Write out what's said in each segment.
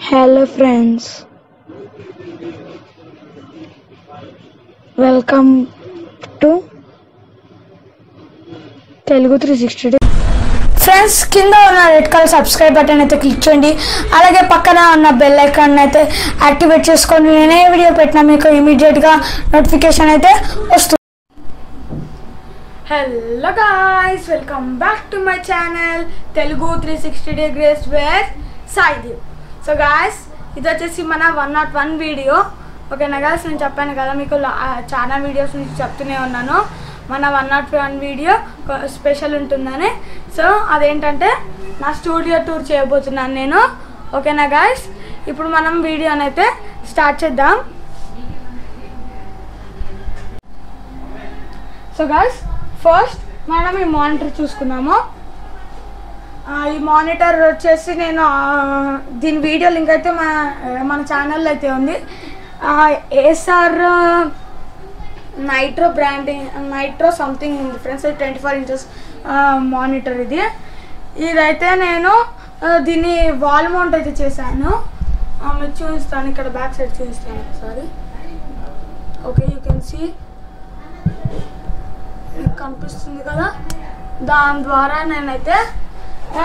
Hello friends. Welcome to Telugu three sixty friends కింద ఉన్న red colour subscribe button అయితే click చేయండి అలాగే పక్కన ఉన్న బెల్ ఐకాన్ అయితే యాక్టివేట్ చేసుకోండి నేనే వీడియో పెట్టినా మీకు ఇమీడియట్గా నోటిఫికేషన్ అయితే వస్తుంది hello guys welcome back to my channel Telugu three sixty degrees where Saidev so guys ఇది వచ్చేసి మన వన్ నాట్ వన్ వీడియో ఓకేనా గాయస్ నేను చెప్పాను కదా మీకు లా- ఆ, చాలా వీడియోస్ నుంచి చెప్తూనే ఉన్నాను మన one nought one video special ఉంటుందని సో అదేంటంటే నా స్టూడియో టూర్ చేయబోతున్నాను నేను ఓకేనా గాయస్ ఇప్పుడు మనం వీడియోని అయితే స్టార్ట్ చేద్దాం సో గాయస్ ఫస్ట్ మనం ఈ మానిటర్ చూసుకుందాము ఆ, ఈ మానిటర్ వచ్చేసి నేను ఆ, దీని వీడియో లింక్ అయితే మన మన ఛానల్లో అయితే ఉంది Acer Nitro branding Nitro something ఉంది friends twenty four inches monitor ఇది ఇదైతే నేను ఆ, దీన్ని వాల్ మౌంట్ అయితే చేశాను ఆ, మీకు చూపిస్తాను ఇక్కడ బ్యాక్ సైడ్ చూపిస్తాను ఒకసారి ఓకే యూ కెన్ సీ మీకు కనిపిస్తుంది కదా దాని ద్వారా నేనైతే ఆ,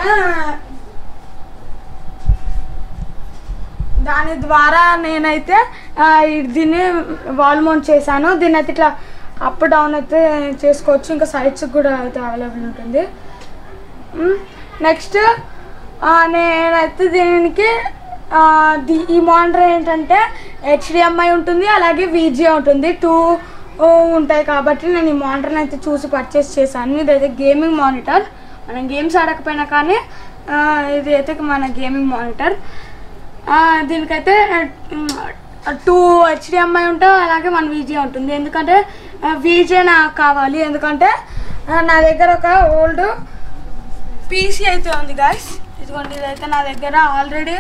దాని ద్వారా నేనైతే ఆ, ఇది- దీన్ని వాల్ మౌంట్ చేశాను దీన్ని అయితే ఇట్లా అప్ డౌన్ అయితే చేసుకోవచ్చు ఇంకా సైడ్స్ కూడా అయితే అవైలబుల్ ఉంటుంది నెక్స్ట్ నేనైతే దీనికి ఆ, ది- ఈ మానిటర్ ఏంటంటే హెచ్డిఎంఐ ఉంటుంది అలాగే విజిఏ ఉంటుంది టూ ఉంటాయి కాబట్టి నేను ఈ మానిటర్ని అయితే చూసి పర్చేస్ చేశాను ఇదైతే గేమింగ్ మానిటర్ మనం గేమ్స్ ఆడకపోయినా కానీ ఆ, ఇది అయితే మన గేమింగ్ మానిటర్ ఆ, దీనికైతే టూ హెచ్డిఎంఐ ఉంటుంది అలాగే మన విజే ఉంటుంది ఎందుకంటే విజే నాకు కావాలి ఎందుకంటే ఆ, నా దగ్గర ఒక ఓల్డ్ పీసీ అయితే ఉంది గాయస్ ఇదిగోండి ఇదైతే నా దగ్గర ఆల్రెడీ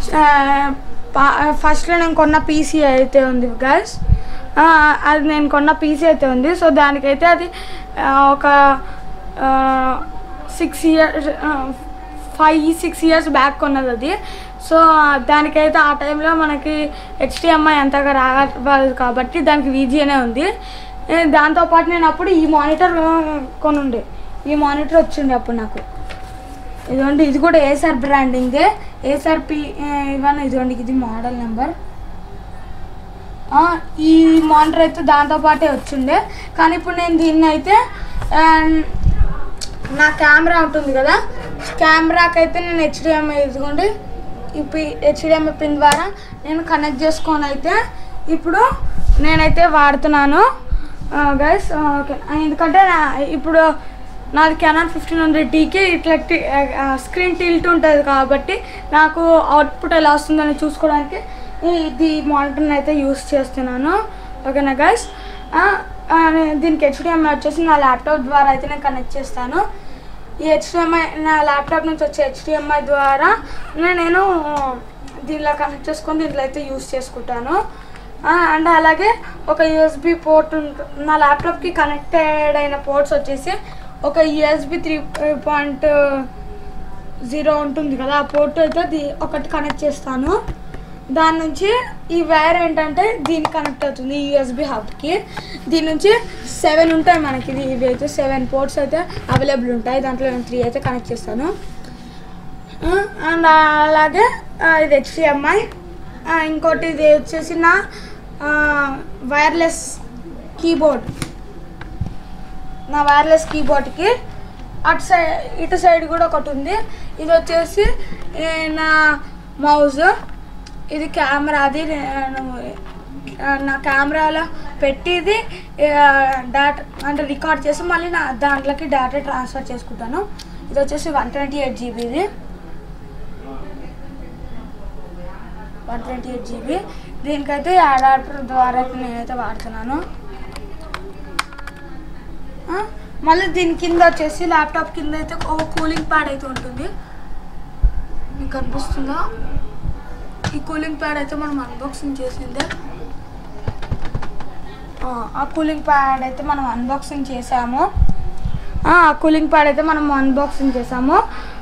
ఫస్ట్లో నేను కొన్న పీసీ అయితే ఉంది గాయస్ అది నేను కొన్న పీసీ అయితే ఉంది సో దానికైతే అది ఆ, ఒక six years five six years back కొన్నది అది సో దానికైతే ఆ టైంలో మనకి హెచ్డిఎంఐ అంతగా రావాలి కాబట్టి దానికి వీజీనే ఉంది ఏ, దాంతోపాటు నేను అప్పుడు ఈ మానిటర్ కొనుండే ఈ మానిటర్ వచ్చిండే అప్పుడు నాకు ఇదిగోండి ఇది కూడా ఏసార్ బ్రాండింగ్దే ఏసార్ పి ఇవన్నీ ఇదిగోండి ఇది మోడల్ నెంబర్ ఈ మానిటర్ అయితే దాంతో పాటే వచ్చిండే కానీ ఇప్పుడు నేను దీన్ని అయితే ఆ, నా కెమెరా ఉంటుంది కదా కెమెరాకి అయితే నేను హెచ్డిఎంఐ ఇదిగోండి ఇప్పుడు హెచ్డిఎంఐ పిన్ ద్వారా నేను కనెక్ట్ చేసుకొని అయితే ఇప్పుడు నేనైతే వాడుతున్నాను గైస్ ఓకే ఎందుకంటే నా- ఇప్పుడు నాది కెనాన్ ఫిఫ్టీన్ హండ్రెడ్ డీకి ఇట్లా స్క్రీన్ టిల్ట్ ఉంటుంది కాబట్టి నాకు అవుట్పుట్ ఎలా వస్తుందని చూసుకోవడానికి ఇది మానిటర్ని అయితే యూస్ చేస్తున్నాను ఓకేనా గైస్ దీనికి హెచ్డిఎంఐ వచ్చేసి నా ల్యాప్టాప్ ద్వారా అయితే నేను కనెక్ట్ చేస్తాను ఈ హెచ్డిఎంఐ నా ల్యాప్టాప్ నుంచి వచ్చే హెచ్డిఎంఐ ద్వారా నే- నేను దీనిలో కనెక్ట్ చేసుకొని దీంట్లో అయితే యూస్ చేసుకుంటాను అండ్ అలాగే ఒక యూఎస్బి పోర్ట్ నా ల్యాప్టాప్కి కనెక్టెడ్ అయిన పోర్ట్స్ వచ్చేసి ఒక యూఎస్బి త్రీ పాయింట్ జీరో ఉంటుంది కదా ఆ పోర్ట్ అయితే దీ- ఒకటి కనెక్ట్ చేస్తాను దాని నుంచి ఈ వైర్ ఏంటంటే దీనికి కనెక్ట్ అవుతుంది యూఎస్బి హబ్కి దీని నుంచి సెవెన్ ఉంటాయి మనకి ఇది ఇవి అయితే సెవెన్ పోర్ట్స్ అయితే అవైలబుల్ ఉంటాయి దాంట్లో నేను త్రీ అయితే కనెక్ట్ చేస్తాను అండ్ అలాగే ఆ, ఇది హెచ్డిఎంఐ ఇంకోటి ఇది వచ్చేసి నా వైర్లెస్ కీబోర్డ్ నా వైర్లెస్ కీబోర్డ్కి అటు సైడ్ ఇటు సైడ్ కూడా ఒకటి ఉంది ఇది వచ్చేసి ఏ, నా మౌజ్ ఇది కెమెరాది నేను ఆ, నా కెమెరాలో పెట్టి ఇది డేటా అంటే రికార్డ్ చేసి మళ్ళీ నా దాంట్లోకి డేటా ట్రాన్స్ఫర్ చేసుకుంటాను ఇది వచ్చేసి వన్ ట్వంటీ ఎయిట్ జీబీది వన్ ట్వంటీ ఎయిట్ జీబీ దీనికైతే అడాప్టర్ ద్వారా అయితే నేనైతే వాడుతున్నాను ఆ, మళ్ళీ దీని కింద వచ్చేసి ల్యాప్టాప్ కింద అయితే ఒక కూలింగ్ ప్యాడ్ అయితే ఉంటుంది మీకు కనిపిస్తుందా ఈ కూలింగ్ ప్యాడ్ అయితే మనం అన్బాక్సింగ్ చేసిందే ఆ, ఆ కూలింగ్ ప్యాడ్ అయితే మనం అన్బాక్సింగ్ చేసాము ఆ కూలింగ్ ప్యాడ్ అయితే మనం అన్బాక్సింగ్ చేసాము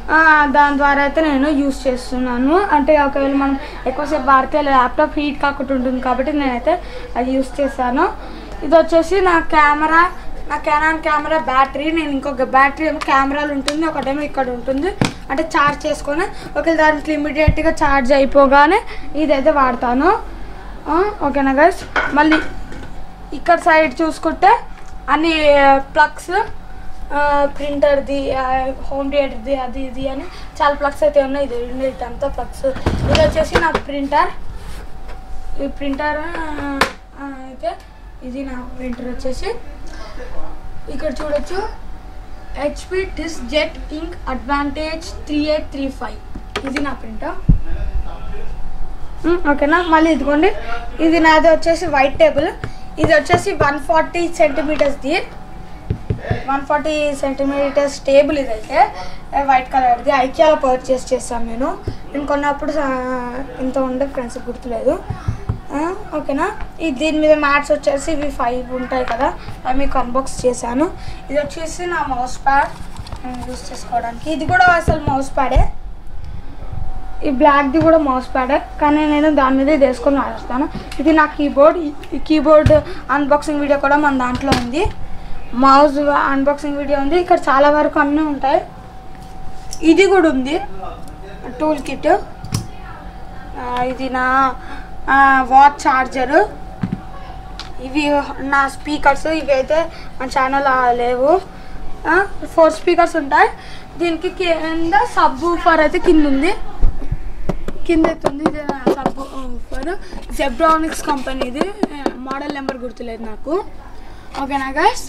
ఆ, దాని ద్వారా అయితే నేను యూస్ చేస్తున్నాను అంటే ఒకవేళ మనం ఎక్కువసేపు వాడితే ల్యాప్టాప్ హీట్ కాకుండా ఉంటుంది కాబట్టి నేనైతే అది యూస్ చేశాను ఇది వచ్చేసి నా కెమెరా నా కెనాన్ కెమెరా బ్యాటరీ నేను ఇంకొక బ్యాటరీ ఏమో కెమెరాలు ఉంటుంది ఒకటేమో ఇక్కడ ఉంటుంది అంటే ఛార్జ్ చేసుకొని ఒకవేళ దాంట్లో ఇమీడియట్గా ఛార్జ్ అయిపోగానే ఇదైతే వాడతాను ఆ, ఓకేనా గైస్ మళ్ళీ ఇక్కడ సైడ్ చూసుకుంటే అన్ని ప్లగ్స్ ప్రింటర్ది హోమ్ థియేటర్ది అది ఇది అని చాలా ప్లగ్స్ అయితే ఉన్నాయి ఇది ఇది ఇదంతా ప్లగ్స్ ఇది వచ్చేసి నా ప్రింటర్ ఈ ప్రింటర్ అయితే ఇది నా ప్రింటర్ వచ్చేసి ఇక్కడ చూడొచ్చు HP DeskJet ink advantage three eight three five ఇది నా ప్రింటర్ మ్, ఓకేనా మళ్ళీ ఇదిగోండి ఇది నాది వచ్చేసి వైట్ టేబుల్ ఇది వచ్చేసి వన్ ఫార్టీ సెంటీమీటర్స్ది వన్ ఫార్టీ సెంటీమీటర్స్ టేబుల్ ఇదైతే వైట్ కలర్ది ఐక్యాలో పర్చేస్ చేస్తాను నేను నేను కొన్నప్పుడు ఆ, ఇంత ఉండే ఫ్రెండ్స్ గుర్తులేదు ఆ, ఓకేనా ఈ దీని మీద మ్యాట్స్ వచ్చేసి ఇవి ఫైవ్ ఉంటాయి కదా అవి మీకు అన్బాక్స్ చేశాను ఇది వచ్చేసి నా మౌస్ ప్యాడ్ యూస్ చేసుకోవడానికి ఇది కూడా అసలు మౌస్ ప్యాడే ఈ బ్లాక్ది కూడా మౌస్ ప్యాడ్ కానీ నేను దాని మీద ఇది వేసుకొని వాడేస్తాను ఇది నా కీబోర్డ్ ఈ కీబోర్డ్ అన్బాక్సింగ్ వీడియో కూడా మన దాంట్లో ఉంది మౌస్ అన్బాక్సింగ్ వీడియో ఉంది ఇక్కడ చాలా వరకు అన్నీ ఉంటాయి ఇది కూడా ఉంది టూల్ కిట్ ఇది నా వాచ్ చార్జరు ఇవి నా స్పీకర్స్ ఇవి అయితే మన ఛానల్ లేవు ఫోర్ స్పీకర్స్ ఉంటాయి దీనికి కింద సబ్ ఊఫర్ అయితే కింద ఉంది కింద అయితే ఉంది ఇది సబ్ ఊఫర్ జెబ్రానిక్స్ కంపెనీది మోడల్ నెంబర్ గుర్తులేదు నాకు ఓకేనా గైస్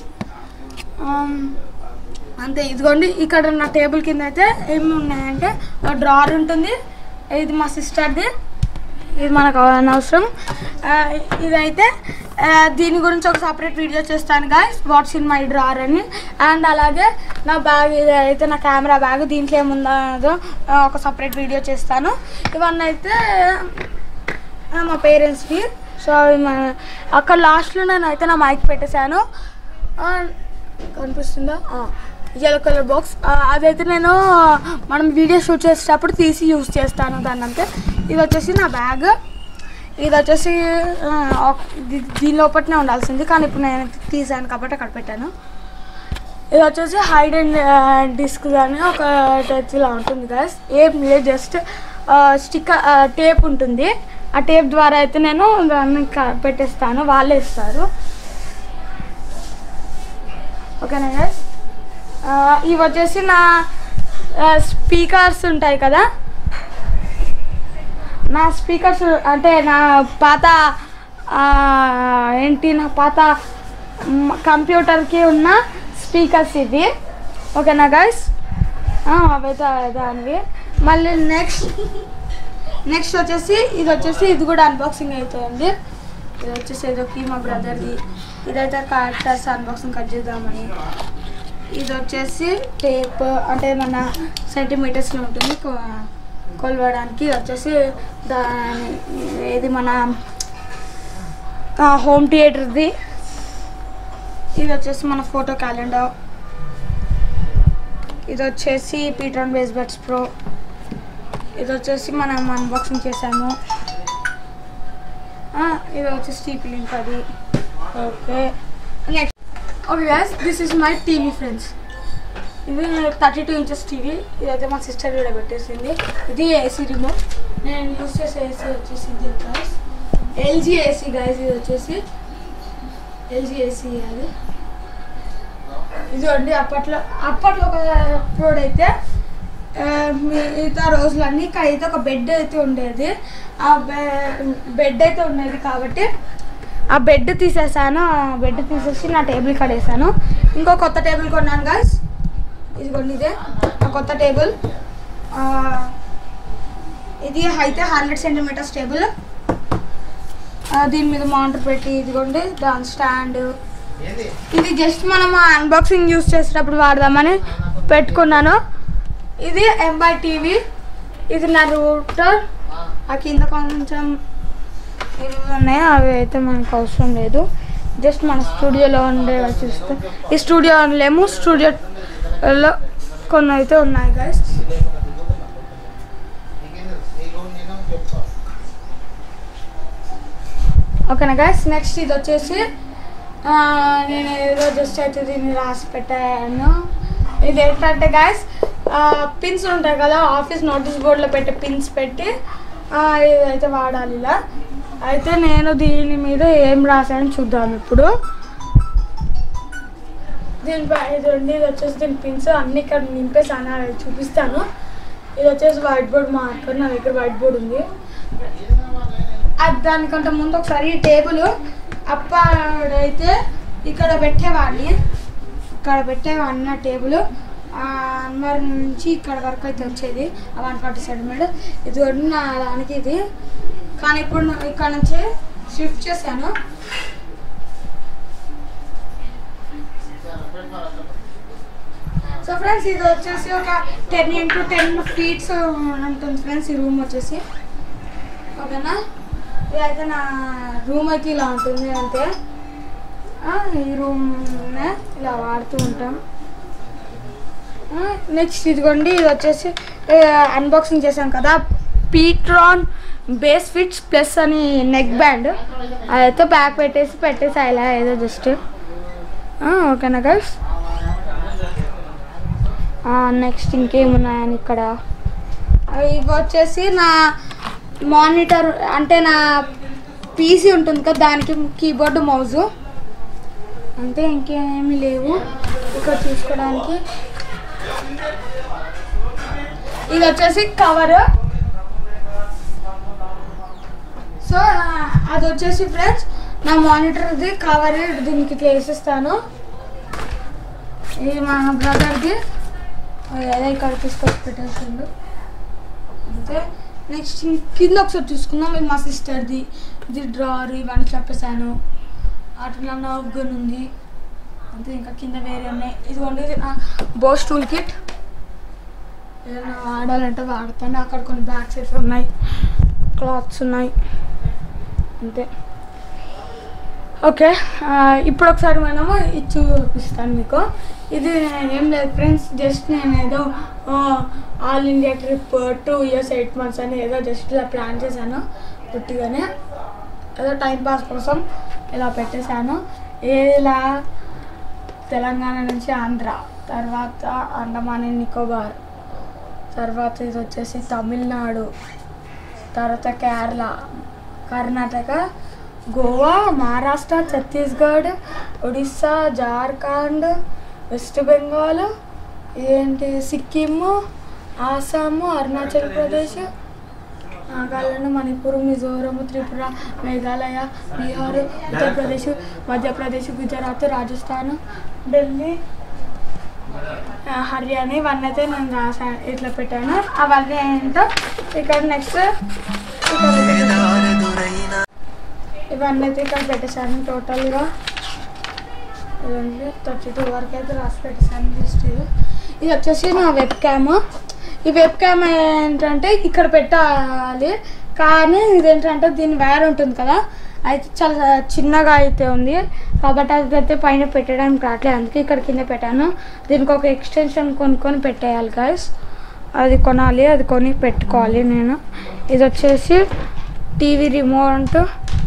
అంతే ఇదిగోండి ఇక్కడ నా టేబుల్ కింద అయితే ఏమి ఉన్నాయంటే డ్రార్ ఉంటుంది ఇది మా సిస్టర్ది ఇది మనకు అనవసరం ఆ, ఇదైతే ఆ, దీని గురించి ఒక సపరేట్ వీడియో చేస్తాను guys what's in my drawer అని అండ్ అలాగే నా బ్యాగ్ ఇది అయితే నా కెమెరా బ్యాగ్ దీంట్లో ఏముందో ఆ, ఒక సపరేట్ వీడియో చేస్తాను ఇవన్నీ అయితే ఆ, మా పేరెంట్స్కి సో అవి మన- అక్కడ లాస్ట్లో నేను అయితే నా మైక్ పెట్టేశాను ఆ, కనిపిస్తుందా ఎల్లో కలర్ బాక్స్ అదైతే నేను మనం వీడియో షూట్ చేసేటప్పుడు తీసి యూస్ చేస్తాను దాన్ని అంతే ఇది వచ్చేసి నా బ్యాగ్ ఇది వచ్చేసి ఆ, ఒక- దీ- దీని లోపలనే ఉండాల్సింది కానీ ఇప్పుడు నేను తీసాను కాబట్టి అక్కడ పెట్టాను ఇది వచ్చేసి హైడ్ అండ్ డిస్క్ అని ఒక టచ్ ఇలా ఉంటుంది గాయస్ ఏం లేదు జస్ట్ స్టిక్ టేప్ ఉంటుంది ఆ టేప్ ద్వారా అయితే నేను దాన్ని క- పెట్టేస్తాను వాళ్ళే ఇస్తారు ఓకేనా గైస్ ఇవి వచ్చేసి నా స్పీకర్స్ ఉంటాయి కదా నా స్పీకర్స్ అంటే నా పాత ఆ, ఏంటి నా పాత మ్, కంప్యూటర్కి ఉన్న స్పీకర్స్ ఇవి ఓకేనా గైస్ అవైతే దానివి మళ్ళీ నెక్స్ట్ నెక్స్ట్ వచ్చేసి ఇది వచ్చేసి ఇది కూడా అన్బాక్సింగ్ అవుతుంది ఇది వచ్చేసి ఏదోకి మా బ్రదర్ది ఇదైతే కార్టర్స్ అన్బాక్సింగ్ కట్ చేద్దామని ఇది వచ్చేసి టేప్ అంటే మన సెంటీమీటర్స్లో ఉంటుంది కొ- కొలవడానికి ఇది వచ్చేసి దాని ఇది మన హోమ్ థియేటర్ది ఇది వచ్చేసి మన ఫోటో క్యాలెండర్ ఇది వచ్చేసి పీటర్ బేస్ బెట్స్ ప్రో ఇది వచ్చేసి మనం అన్బాక్సింగ్ చేసాము ఆ, ఇది వచ్చేసి టీపీ లింక్ అది okay next okay guys this is my TV friends ఇది థర్టీ టూ ఇంచెస్ టీవీ ఇదైతే మా సిస్టర్ కూడా పెట్టేసింది ఇది ఏసీ రిమోట్ నేను యూస్ చేసే ఏసీ వచ్చేసి ఇది గైస్ ఎల్జీ ఏసీ గైస్ ఇది వచ్చేసి ఎల్జీ ఏసీ అది ఇదిగోండి అప్పట్లో అప్పట్లో ఒక అప్పుడు అయితే ఆ, మిగతా రోజులన్నీ ఇక్కడ అయితే ఒక బెడ్ అయితే ఉండేది ఆ బెడ్ అయితే ఉండేది కాబట్టి ఆ బెడ్ తీసేసాను ఆ బెడ్ తీసేసి నా టేబుల్ కాడ వేసాను ఇంకో కొత్త టేబుల్ కొన్నాను గాయస్ ఇదిగోండి ఇదే ఆ కొత్త టేబుల్ ఆ, ఇది అయితే హండ్రెడ్ సెంటీమీటర్స్ టేబుల్ ఆ, దీని మీద మౌంటర్ పెట్టి ఇదిగోండి దాని స్టాండ్ ఇది జస్ట్ మనం అన్బాక్సింగ్ యూస్ చేసేటప్పుడు వాడదామని పెట్టుకున్నాను ఇది ఎంబై టీవీ ఇది నా రూటర్ ఆ కింద కొంచెం ఇవి ఉన్నాయి అవి అయితే మనకు అవసరం లేదు జస్ట్ మన స్టూడియోలో ఉండే చూస్తే ఈ స్టూడియో లేము స్టూడియోలో కొన్ని అయితే ఉన్నాయి గైస్ ఓకేనా గైస్ నెక్స్ట్ ఇది వచ్చేసి ఆ, నేను ఏదో జస్ట్ అయితే దీన్ని రాసి పెట్టాను ఇది ఏంటంటే గాయస్ పిన్స్ ఉంటాయి కదా ఆఫీస్ నోటీస్ బోర్డులో పెట్టే పిన్స్ పెట్టి ఆ, ఇదైతే వాడాలి ఇలా అయితే నేను దీని మీద ఏం రాశాను చూద్దాం ఇప్పుడు దీనిపై ఇది ఉంది ఇది వచ్చేసి దీని పిన్స్ అన్ని ఇక్కడ నింపేసాను అవి చూపిస్తాను ఇది వచ్చేసి వైట్ బోర్డ్ మార్కర్ నా దగ్గర వైట్ బోర్డ్ ఉంది అది దానికంటే ముందు ఒకసారి ఈ టేబుల్ అప్పుడైతే ఇక్కడ పెట్టేవాడిని ఇక్కడ పెట్టేవాడిని నా టేబుల్ అన్వర్ నుంచి ఇక్కడ వరకు అయితే వచ్చేది వన్ ఫార్టీ సెంటీమీటర్ ఇది కూడా నా దానికి ఇది కానీ ఇప్పుడు నేను ఇక్కడ నుంచి షిఫ్ట్ చేశాను సో ఫ్రెండ్స్ ఇది వచ్చేసి ఒక టెన్ ఇంటూ టెన్ ఫీట్స్ ఉంటుంది ఫ్రెండ్స్ ఈ రూమ్ వచ్చేసి ఓకేనా ఇదైతే నా రూమ్ అయితే ఇలా ఉంటుంది అంతే ఆ, ఈ రూమ్ ఇలా వాడుతూ ఉంటాం నెక్స్ట్ ఇదిగోండి ఇది వచ్చేసి అన్బాక్సింగ్ చేశాం కదా పీట్రాన్ బేస్ ఫిట్స్ ప్లస్ అని నెక్ బ్యాండ్ అదైతే బ్యాక్ పెట్టేసి పెట్టేసి ఇలా ఏదో జస్ట్ ఓకేనా గైస్ నెక్స్ట్ ఇంకేమున్నాయని ఇక్కడ అవి ఇవి వచ్చేసి నా మానిటర్ అంటే నా పీసీ ఉంటుంది కదా దానికి కీబోర్డ్ మౌజు అంతే ఇంకేమీ లేవు ఇక్కడ చూసుకోవడానికి ఇది వచ్చేసి కవర్ సో ఆ, అది వచ్చేసి ఫ్రెండ్స్ నా మానిటర్ది కవర్ దీనికి ఇట్లా వేసిస్తాను ఇది మా బ్రదర్ది ఏదో ఇక్కడ తీసుకొచ్చి పెట్టేసిండు అంతే నెక్స్ట్ కింద ఒకసారి చూసుకుందాం ఇది మా సిస్టర్ది ఇది డ్రార్ ఇవన్నీ చెప్పేశాను అట్లా నర్వ్ గన్ ఉంది అంతే ఇంకా కింద వేరే ఉన్నాయి ఇదిగోండి ఇది నా బోస్ టూల్ కిట్ ఏదైనా వాడాలంటే వాడతాను అక్కడ కొన్ని బ్యాగ్స్ అయితే ఉన్నాయి క్లాత్స్ ఉన్నాయి అంతే ఓకే ఆ, ఇప్పుడు ఒకసారి మనము ఇది చూపిస్తాను మీకు ఇది ఏం లేదు ఫ్రెండ్స్ జస్ట్ నేను ఏదో all India trip two years eight months అని ఏదో జస్ట్ ఇలా ప్లాన్ చేశాను పుట్టిగానే ఏదో టైం పాస్ కోసం ఇలా పెట్టేశాను ఇలా తెలంగాణ నుంచి ఆంధ్ర తర్వాత అండమాన్ అండ్ నికోబార్ తర్వాత ఇది వచ్చేసి తమిళనాడు తర్వాత కేరళ కర్ణాటక గోవా మహారాష్ట్ర ఛత్తీస్గఢ్ ఒడిస్సా జార్ఖండ్ వెస్ట్ బెంగాల్ ఏంటి సిక్కిము ఆసాము అరుణాచల్ ప్రదేశ్ నాగాలాండ్ మణిపూర్ మిజోరం త్రిపుర మేఘాలయ బీహార్ ఉత్తరప్రదేశ్ మధ్యప్రదేశ్ గుజరాత్ రాజస్థాన్ ఢిల్లీ ఆ, హర్యానా ఇవన్నీ అయితే నేను రాసాను ఇట్లా పెట్టాను అవన్నీ ఏంటో ఇక్కడ నెక్స్ట్ ఇవన్నీ అయితే ఇక్కడ పెట్టేశాను టోటల్గా ఇదండి థర్టీ టూ వరకు అయితే రాసి పెట్టేశాను జస్ట్ ఇది ఇది వచ్చేసి నా వెబ్ క్యామ్ ఈ వెబ్ క్యామ్ ఏంటంటే ఇక్కడ పెట్టాలి కానీ ఇదేంటంటే దీని వైర్ ఉంటుంది కదా అయితే చాలా చిన్నగా అయితే ఉంది కాబట్టి అది అయితే పైన పెట్టడానికి రావట్లేదు అందుకే ఇక్కడ కింద పెట్టాను దీనికి ఒక ఎక్స్టెన్షన్ కొనుక్కొని పెట్టేయాలి గాయస్ అది కొనాలి అది కొని పెట్టుకోవాలి నేను ఇది వచ్చేసి టీవీ రిమోట్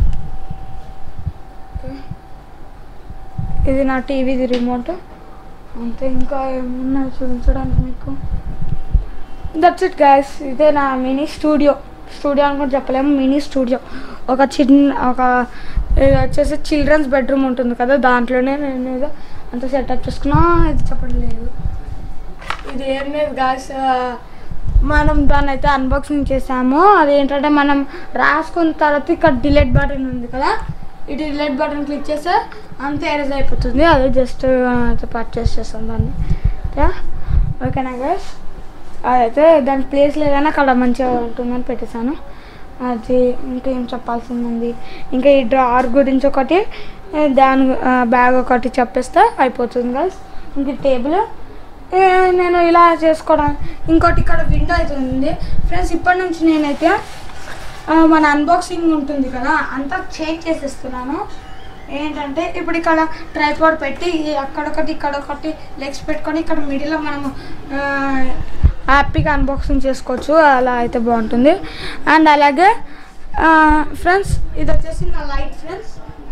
ఇది నా టీవీది రిమోట్ అంతే ఇంకా ఏమున్నాయి చూపించడానికి మీకు దట్స్ ఇట్ గ్యాస్ ఇదే నా మినీ స్టూడియో స్టూడియో అని కూడా చెప్పలేము మినీ స్టూడియో ఒక చిన్న ఒక ఇది వచ్చేసి చిల్డ్రన్స్ బెడ్రూమ్ ఉంటుంది కదా దాంట్లోనే నేను ఏదో అంత సెటప్ చేసుకున్నా ఇది చెప్పడం లేదు ఇది ఏం లేదు గాయస్ మనం దాన్ని అయితే అన్బాక్సింగ్ చేసాము అదేంటంటే మనం రాసుకున్న తర్వాత ఇక్కడ డిలీట్ బటన్ ఉంది కదా ఈ డిలీట్ బటన్ క్లిక్ చేస్తే అంతే ఎరేజ్ అయిపోతుంది అదే జస్ట్ పర్చేస్ చేస్తాం దాన్ని యా ఓకేనా గైస్ అదైతే దాని ప్లేస్ లేదని అక్కడ మంచిగా ఉంటుందని పెట్టేశాను అది ఇంకేం చెప్పాల్సింది ఉంది ఇంకా ఈ డ్రార్ గురించి ఒకటి ఏ, దాని బ్యాగ్ ఒకటి చెప్పేస్తే అయిపోతుంది గైస్ ఇంక టేబుల్ ఏ, నేను ఇలా చేసుకోవడం ఇంకోటి ఇక్కడ విండో అయితే ఉంది ఫ్రెండ్స్ ఇప్పటి నుంచి నేనైతే ఆ, మన అన్బాక్సింగ్ ఉంటుంది కదా అంతా చేంజ్ చేసేస్తున్నాను ఏంటంటే ఇప్పుడు ఇక్కడ ట్రైపాడ్ పెట్టి ఈ అక్కడొకటి ఇక్కడ ఒకటి లెగ్స్ పెట్టుకొని ఇక్కడ మిడిల్లో మనము ఆ, హ్యాపీగా అన్బాక్సింగ్ చేసుకోవచ్చు అలా అయితే బాగుంటుంది అండ్ అలాగే ఫ్రెండ్స్ ఇది వచ్చేసి నా లైట్ ఫ్రెండ్స్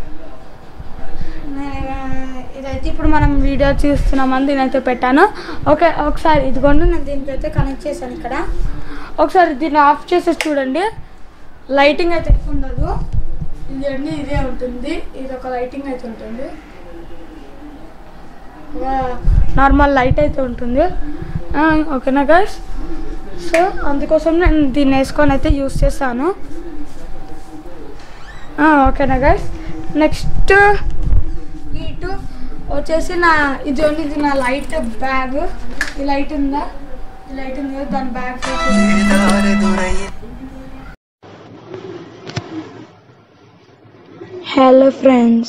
ఇదైతే ఇప్పుడు మనం వీడియో చూస్తున్నామని దీనైతే పెట్టాను ఓకే ఒకసారి ఇదిగోండి నేను దీనికైతే కనెక్ట్ చేశాను ఇక్కడ ఒకసారి దీన్ని ఆఫ్ చేసి చూడండి లైటింగ్ అయితే ఎక్కువ ఉండదు ఇది అన్నీ ఇదే ఉంటుంది ఇది ఒక లైటింగ్ అయితే ఉంటుంది నార్మల్ లైట్ అయితే ఉంటుంది ఆ, ఓకేనా గైస్ సో అందుకోసం నేను దీన్ని వేసుకొని అయితే యూస్ చేస్తాను ఆ, ఓకేనా గైస్ నెక్స్ట్ ఇటు వచ్చేసి నా ఇది ఓన్లీ ఇది నా లైట్ బ్యాగ్ ఈ లైట్ ఉందా ఈ లైట్ ఉంది కదా దాని bag hello friends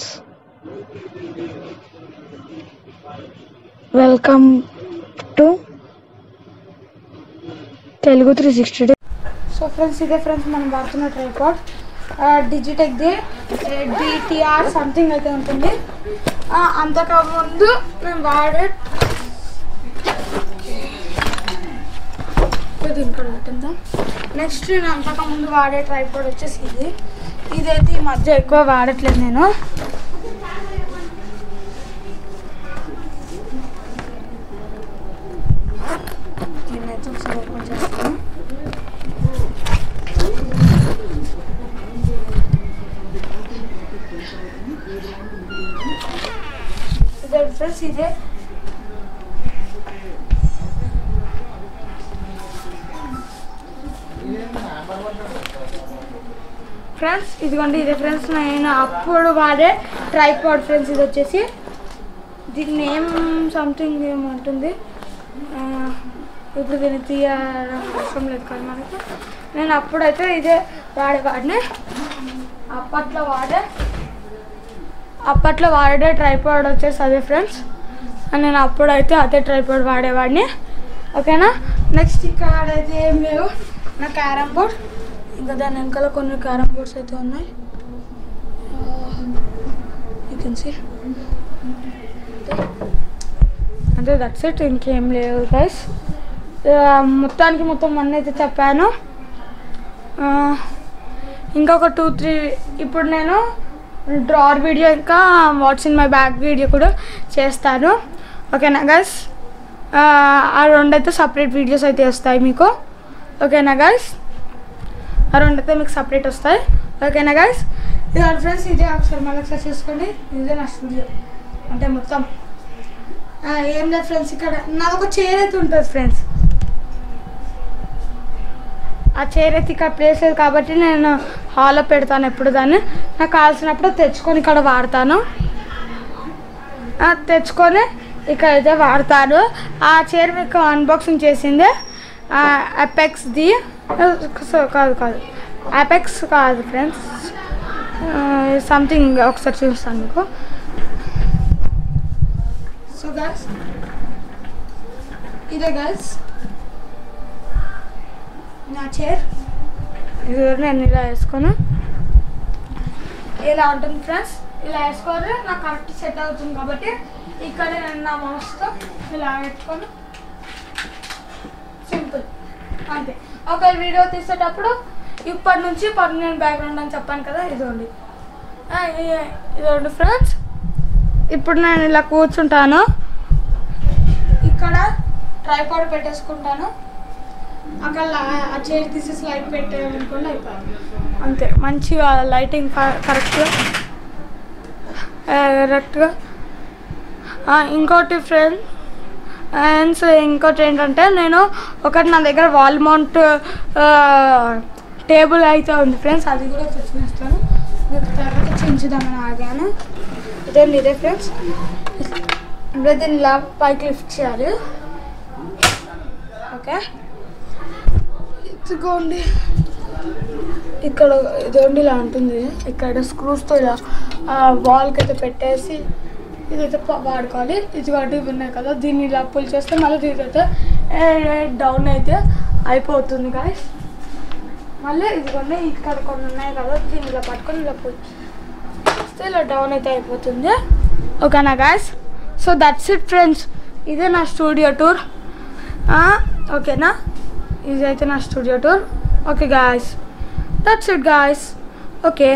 welcome to Telugu three sixty so friends ఇదే ఫ్రెండ్స్ మనం వాడుతున్న ట్రైపాడ్ డిజిటెక్ది డిటిఆర్ సంథింగ్ అయితే ఉంటుంది ఆ, అంతకుముందు నేను వాడే ఇది ఇక్కడ పెట్టిందా నెక్స్ట్ నేను అంతకుముందు వాడే ట్రైపాడ్ వచ్చేసి ఇది ఇదైతే ఈ మధ్య ఎక్కువ వాడట్లేదు నేను దీన్నైతే ఒకసారి ఓపెన్ చేస్తాను ఇదే ఫ్రెండ్స్ ఇదే ఫ్రెండ్స్ ఇదిగోండి ఇదే ఫ్రెండ్స్ నేను అప్పుడు వాడే ట్రైపాడ్ ఫ్రెండ్స్ ఇది వచ్చేసి దీని నేమ్ సంథింగ్ ఏమంటుంది ఆ, ఇప్పుడు దీన్ని తీయడం అవసరం లేదు కదా మనకి నేను అప్పుడైతే ఇదే వాడేవాడిని అప్పట్లో వాడే అప్పట్లో వాడే ట్రైపాడ్ వచ్చేసి అదే ఫ్రెండ్స్ నేను అప్పుడైతే అదే ట్రైపాడ్ వాడేవాడిని ఓకేనా నెక్స్ట్ ఇక్కడ అయితే ఏం లేవు నా క్యారమ్ బోర్డ్ ఇంకా దాని వెనకాల కొన్ని క్యారమ్ బోర్డ్స్ అయితే ఉన్నాయి యూ కెన్ సీ అంటే దట్స్ ఇట్ ఇంకేం లేవు గైస్ మొత్తానికి మొత్తం అన్నీ అయితే చెప్పాను ఆ, ఇంకొక టూ త్రీ ఇప్పుడు నేను డ్రార్ వీడియో ఇంకా what's in my bag video కూడా చేస్తాను ఓకేనా గైస్ ఆ రెండు అయితే సపరేట్ వీడియోస్ అయితే వస్తాయి మీకు ఓకేనా గైస్ ఆ రెండు అయితే మీకు సపరేట్ వస్తాయి ఓకేనా గైస్ ఇది ఫ్రెండ్స్ ఇదే ఒకసారి మళ్ళీ ఒకసారి చూసుకోండి ఇదే నా స్టూడియో అంటే మొత్తం ఆ, ఏం లేదు ఫ్రెండ్స్ ఇక్కడ నాది ఒక చైర్ అయితే ఉంటుంది ఫ్రెండ్స్ ఆ చైర్ అయితే ఇక్కడ ప్లేస్ లేదు కాబట్టి నేను హాల్లో పెడతాను ఎప్పుడు దాన్ని నాకు కావాల్సినప్పుడు తెచ్చుకొని ఇక్కడ వాడతాను ఆ, తెచ్చుకొని ఇక్కడ అయితే వాడతాను ఆ చైర్ మీకు అన్బాక్సింగ్ చేసింది అపెక్స్ది కాదు కాదు అపెక్స్ కాదు ఫ్రెండ్స్ సంథింగ్ ఒకసారి చూస్తాను మీకు సో గైస్ ఇదే గైస్ నా చైర్ ఇది నేను ఇలా వేసుకోను ఇలా ఉంటుంది ఫ్రెండ్స్ ఇలా వేసుకోరు నాకు కరెక్ట్ సెట్ అవుతుంది కాబట్టి ఇక్కడ నేను నా మౌస్తో ఇలా పెట్టుకొని సింపుల్ అంతే ఒక వీడియో తీసేటప్పుడు ఇప్పటి నుంచి పర్మనెంట్ బ్యాక్గ్రౌండ్ అని చెప్పాను కదా ఇదిగోండి ఆ, ఇ- ఇదిగోండి ఫ్రెండ్స్ ఇప్పుడు నేను ఇలా కూర్చుంటాను ఇక్కడ ట్రైపాడ్ పెట్టేసుకుంటాను అక్కడ లా- ఆ చైర్ తీసేసి లైట్ పెట్టేయనుకోండి అయిపోయింది అంతే మంచిగా లైటింగ్ కరెక్ట్గా కరెక్ట్గా ఇంకోటి ఫ్రెండ్ అండ్స్ ఇంకోటి ఏంటంటే నేను ఒకటి నా దగ్గర వాల్ మౌంట్ టేబుల్ అయితే ఉంది ఫ్రెండ్స్ అది కూడా చూపిస్తాను మీకు తర్వాత చించుదామని ఆగాను ఇదండి ఇదే ఫ్రెండ్స్ ఇప్పుడు దీన్ని ఇలా పైకి లిఫ్ట్ చేయాలి ఓకే ఇదిగోండి ఇక్కడ ఇదిగోండి ఇలా ఉంటుంది ఇక్కడ స్క్రూస్తో ఇలా వాల్కి అయితే పెట్టేసి ఇదైతే ప- వాడుకోవాలి ఇదిగోండి ఇవి ఉన్నాయి కదా దీన్ని ఇలా పుల్ చేస్తే మళ్ళీ ఇదైతే డౌన్ అయితే అయిపోతుంది గాయస్ మళ్ళీ ఇదిగోండి ఇక్కడ కొన్ని ఉన్నాయి కదా దీన్ని ఇలా పట్టుకొని ఇలా పుల్ చేస్తే ఇలా డౌన్ అయితే అయిపోతుంది ఓకేనా guys so that's it friends ఇదే నా స్టూడియో టూర్ ఓకేనా ఇదైతే నా studio tour okay guys that's it guys okay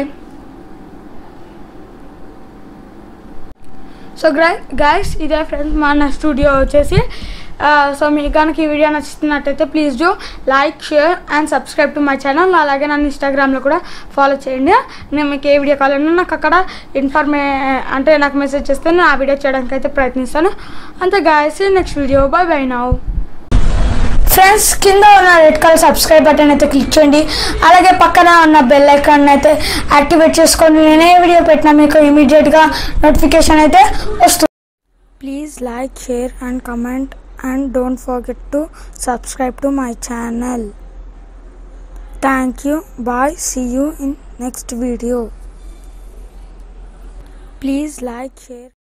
so గ్రై గైస్ ఇదే ఫ్రెండ్స్ మన స్టూడియో వచ్చేసి సో మీకు కనుక ఈ వీడియో నచ్చుతున్నట్టయితే please do like share and subscribe to my channel అలాగే నన్ను ఇన్స్టాగ్రామ్లో కూడా ఫాలో చేయండి నేను మీకు ఏ వీడియో కావాలన్నా నాకు అక్కడ ఇన్ఫర్మే అంటే నాకు మెసేజ్ చేస్తే నేను ఆ వీడియో చేయడానికి అయితే ప్రయత్నిస్తాను అంతే guys next video bye bye now friends కింద ఉన్న రెడ్ కలర్ సబ్స్క్రైబ్ బటన్ అయితే క్లిక్ చేయండి అలాగే పక్కన ఉన్న బెల్ ఐకాన్ అయితే యాక్టివేట్ చేసుకోండి నేనే వీడియో పెట్టినా మీకు ఇమీడియట్గా నోటిఫికేషన్ అయితే వస్తుంది please like share and comment and don't forget to subscribe to my channel thank you bye see you in next video please like share